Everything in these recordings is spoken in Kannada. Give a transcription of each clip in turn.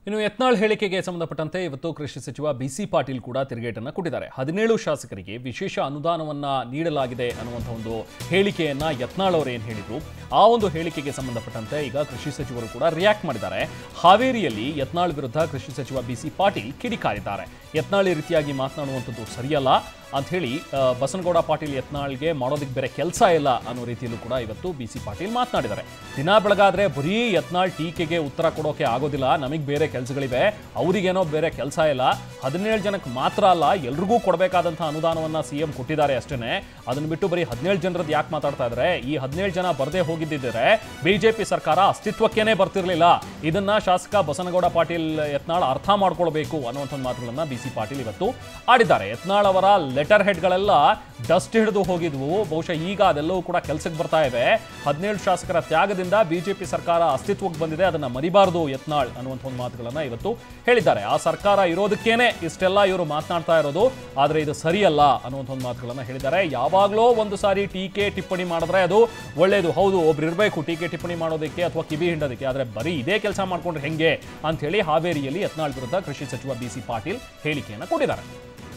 ಇನ್ನು ಯತ್ನಾಳ್ ಹೇಳಿಕೆಗೆ ಸಂಬಂಧಪಟ್ಟಂತೆ ಇವತ್ತು ಕೃಷಿ ಸಚಿವ ಬಿಸಿ ಪಾಟೀಲ್ ಕೂಡ ತಿರುಗೇಟನ್ನ ಕೊಟ್ಟಿದ್ದಾರೆ ಹದಿನೇಳು ಶಾಸಕರಿಗೆ ವಿಶೇಷ ಅನುದಾನವನ್ನ ನೀಡಲಾಗಿದೆ ಅನ್ನುವಂಥ ಒಂದು ಹೇಳಿಕೆಯನ್ನ ಯತ್ನಾಳ್ ಅವರು ಏನು ಹೇಳಿದ್ರು ಆ ಒಂದು ಹೇಳಿಕೆಗೆ ಸಂಬಂಧಪಟ್ಟಂತೆ ಈಗ ಕೃಷಿ ಸಚಿವರು ಕೂಡ ರಿಯಾಕ್ಟ್ ಮಾಡಿದ್ದಾರೆ ಹಾವೇರಿಯಲ್ಲಿ ಯತ್ನಾಳ್ ವಿರುದ್ಧ ಕೃಷಿ ಸಚಿವ ಬಿಸಿ ಪಾಟೀಲ್ ಕಿಡಿಕಾರಿದ್ದಾರೆ ಯತ್ನಾಳ್ ಈ ರೀತಿಯಾಗಿ ಮಾತನಾಡುವಂಥದ್ದು ಸರಿಯಲ್ಲ ಅಂತ ಹೇಳಿ ಆ, ಬಸನಗೌಡ ಪಾಟೀಲ್ ಯತ್ನಾಳ್ಗೆ ಮಾಡೋದಕ್ಕೆ ಬೇರೆ ಕೆಲಸ ಇಲ್ಲ ಅನ್ನೋ ರೀತಿಯಲ್ಲೂ ಕೂಡ ಇವತ್ತು ಬಿ ಸಿ ಪಾಟೀಲ್ ಮಾತನಾಡಿದ್ದಾರೆ ದಿನ ಬೆಳಗಾದ್ರೆ ಬರೀ ಯತ್ನಾಳ್ ಟೀಕೆಗೆ ಉತ್ತರ ಕೊಡೋಕೆ ಆಗೋದಿಲ್ಲ ನಮಗೆ ಬೇರೆ ಕೆಲಸಗಳಿವೆ ಅವರಿಗೇನೋ ಬೇರೆ ಕೆಲಸ ಇಲ್ಲ ಹದಿನೇಳು ಜನಕ್ಕೆ ಮಾತ್ರ ಅಲ್ಲ ಎಲ್ರಿಗೂ ಕೊಡಬೇಕಾದಂಥ ಅನುದಾನವನ್ನ ಸಿ ಎಂ ಕೊಟ್ಟಿದ್ದಾರೆ ಅಷ್ಟೇ ಅದನ್ನ ಬಿಟ್ಟು ಬರೀ ಹದಿನೇಳು ಜನರದ್ದು ಯಾಕೆ ಮಾತಾಡ್ತಾ ಇದ್ದಾರೆ ಈ ಹದಿನೇಳು ಜನ ಬರದೇ ಹೋಗಿದ್ದಿದ್ರೆ ಬಿಜೆಪಿ ಸರ್ಕಾರ ಅಸ್ತಿತ್ವಕ್ಕೇನೆ ಬರ್ತಿರ್ಲಿಲ್ಲ ಇದನ್ನ ಶಾಸಕ ಬಸನಗೌಡ ಪಾಟೀಲ್ ಯತ್ನಾಳ್ ಅರ್ಥ ಮಾಡ್ಕೊಳ್ಬೇಕು ಅನ್ನುವಂಥ ಮಾತುಗಳನ್ನ ಬಿ ಸಿ ಪಾಟೀಲ್ ಇವತ್ತು ಆಡಿದ್ದಾರೆ ಯತ್ನಾಳ್ ಅವರ ಲೆಟರ್ ಹೆಡ್ಗಳೆಲ್ಲ ಡಸ್ಟ್ ಹಿಡಿದು ಹೋಗಿದ್ವು ಬಹುಶಃ ಈಗ ಅದೆಲ್ಲವೂ ಕೂಡ ಕೆಲಸಕ್ಕೆ ಬರ್ತಾ ಇವೆ ಹದಿನೇಳು ಶಾಸಕರ ತ್ಯಾಗದಿಂದ ಬಿಜೆಪಿ ಸರ್ಕಾರ ಅಸ್ತಿತ್ವಕ್ಕೆ ಬಂದಿದೆ ಅದನ್ನ ಮರಿಬಾರದು ಯತ್ನಾಳ್ ಅನ್ನುವಂಥ ಒಂದು ಮಾತುಗಳನ್ನ ಇವತ್ತು ಹೇಳಿದ್ದಾರೆ ಆ ಸರ್ಕಾರ ಇರೋದಕ್ಕೇನೆ ಇಷ್ಟೆಲ್ಲ ಇವರು ಮಾತನಾಡ್ತಾ ಇರೋದು ಆದ್ರೆ ಇದು ಸರಿಯಲ್ಲ ಅನ್ನುವಂಥ ಒಂದು ಮಾತುಗಳನ್ನ ಹೇಳಿದ್ದಾರೆ ಯಾವಾಗಲೂ ಒಂದು ಸಾರಿ ಟೀಕೆ ಟಿಪ್ಪಣಿ ಮಾಡಿದ್ರೆ ಅದು ಒಳ್ಳೇದು ಹೌದು ಒಬ್ರು ಇರಬೇಕು ಟೀಕೆ ಟಿಪ್ಪಣಿ ಮಾಡೋದಕ್ಕೆ ಅಥವಾ ಕಿವಿ ಹಿಂಡೋದಕ್ಕೆ ಆದ್ರೆ ಬರೀ ಇದೇ ಕೆಲಸ ಮಾಡ್ಕೊಂಡ್ರೆ ಹೆಂಗೆ ಅಂತ ಹೇಳಿ ಹಾವೇರಿಯಲ್ಲಿ ಯತ್ನಾಳ್ ವಿರುದ್ಧ ಕೃಷಿ ಸಚಿವ ಬಿ ಸಿ ಪಾಟೀಲ್ ಹೇಳಿಕೆಯನ್ನು ಕೊಟ್ಟಿದ್ದಾರೆ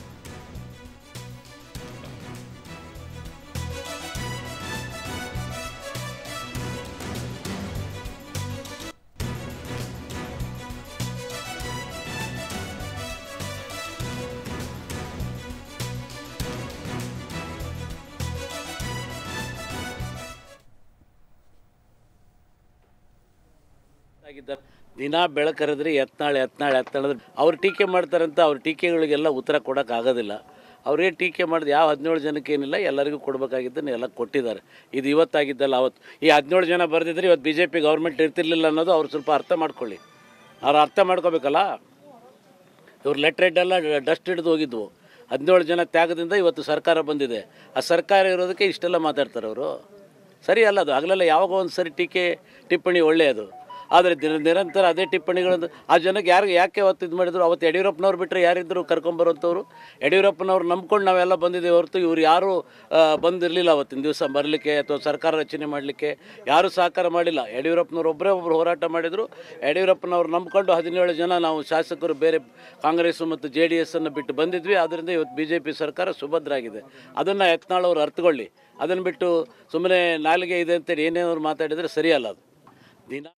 ಆಗಿದ್ದಾರೆ ದಿನ ಬೆಳಕರಿದ್ರೆ ಎತ್ನಾಳೆ ಎತ್ನಾಳೆ ಎತ್ನಾಳಿದ್ರೆ ಅವ್ರು ಟೀಕೆ ಮಾಡ್ತಾರಂತ ಅವ್ರ ಟೀಕೆಗಳಿಗೆಲ್ಲ ಉತ್ತರ ಕೊಡೋಕೆ ಆಗೋದಿಲ್ಲ ಅವ್ರೇನು ಟೀಕೆ ಮಾಡಿದ ಯಾವ ಹದಿನೇಳು ಜನಕ್ಕೆ ಏನಿಲ್ಲ ಎಲ್ಲರಿಗೂ ಕೊಡಬೇಕಾಗಿದ್ದನ್ನು ಎಲ್ಲ ಕೊಟ್ಟಿದ್ದಾರೆ ಇದು ಇವತ್ತಾಗಿದ್ದಲ್ಲ ಅವತ್ತು ಈ ಹದಿನೇಳು ಜನ ಬರೆದಿದ್ರೆ ಇವತ್ತು ಬಿ ಜೆ ಪಿ ಗೌರ್ಮೆಂಟ್ ಇರ್ತಿರ್ಲಿಲ್ಲ ಅನ್ನೋದು ಅವ್ರು ಸ್ವಲ್ಪ ಅರ್ಥ ಮಾಡ್ಕೊಳ್ಳಿ ಅವ್ರು ಅರ್ಥ ಮಾಡ್ಕೋಬೇಕಲ್ಲ ಇವ್ರು ಲೆಟ್ರ್ ಹೆಡ್ ಎಲ್ಲ ಡಸ್ಟ್ ಹಿಡಿದು ಹೋಗಿದ್ವು ಹದಿನೇಳು ಜನ ತ್ಯಾಗದಿಂದ ಇವತ್ತು ಸರ್ಕಾರ ಬಂದಿದೆ ಆ ಸರ್ಕಾರ ಇರೋದಕ್ಕೆ ಇಷ್ಟೆಲ್ಲ ಮಾತಾಡ್ತಾರೆ ಅವರು ಸರಿ ಅಲ್ಲ ಅದು ಆಗಲೆಲ್ಲ ಯಾವಾಗ ಒಂದು ಸರಿ ಟೀಕೆ ಟಿಪ್ಪಣಿ ಒಳ್ಳೆಯದು ಆದರೆ ದಿನ ನಿರಂತರ ಅದೇ ಟಿಪ್ಪಣಿಗಳನ್ನು ಆ ಜನಕ್ಕೆ ಯಾರಿಗೆ ಯಾಕೆ ಅವತ್ತು ಇದು ಮಾಡಿದ್ರು ಅವತ್ತು ಯಡಿಯೂರಪ್ಪನವ್ರು ಬಿಟ್ಟರೆ ಯಾರಿದ್ರು ಕರ್ಕೊಂಬರೋಂಥವ್ರು ಯಡಿಯೂರಪ್ಪನವ್ರು ನಂಬ್ಕೊಂಡು ನಾವೆಲ್ಲ ಬಂದಿದ್ದೇವೆ ಹೊರತು ಇವ್ರು ಯಾರೂ ಆ, ಬಂದಿರಲಿಲ್ಲ ಅವತ್ತಿನ ದಿವಸ ಬರಲಿಕ್ಕೆ ಅಥವಾ ಸರ್ಕಾರ ರಚನೆ ಮಾಡಲಿಕ್ಕೆ ಯಾರೂ ಸಹಕಾರ ಮಾಡಿಲ್ಲ ಯಡಿಯೂರಪ್ಪನವ್ರು ಒಬ್ಬರೇ ಒಬ್ಬರು ಹೋರಾಟ ಮಾಡಿದರು ಯಡಿಯೂರಪ್ಪನವ್ರು ನಂಬ್ಕೊಂಡು ಹದಿನೇಳು ಜನ ನಾವು ಶಾಸಕರು ಬೇರೆ ಕಾಂಗ್ರೆಸ್ ಮತ್ತು ಜೆ ಡಿ ಎಸ್ಸನ್ನು ಬಿಟ್ಟು ಬಂದಿದ್ವಿ ಆದ್ದರಿಂದ ಇವತ್ತು ಬಿ ಜೆ ಪಿ ಸರ್ಕಾರ ಸುಭದ್ರ ಆಗಿದೆ ಅದನ್ನು ಯತ್ನಾಳ್ ಅವರು ಅರ್ಥಕೊಳ್ಳಿ ಅದನ್ನು ಬಿಟ್ಟು ಸುಮ್ಮನೆ ನಾಲಿಗೆ ಇದೆ ಅಂತೇಳಿ ಏನೇನವ್ರು ಮಾತಾಡಿದರೆ ಸರಿಯಲ್ಲ ಅದು ದಿನ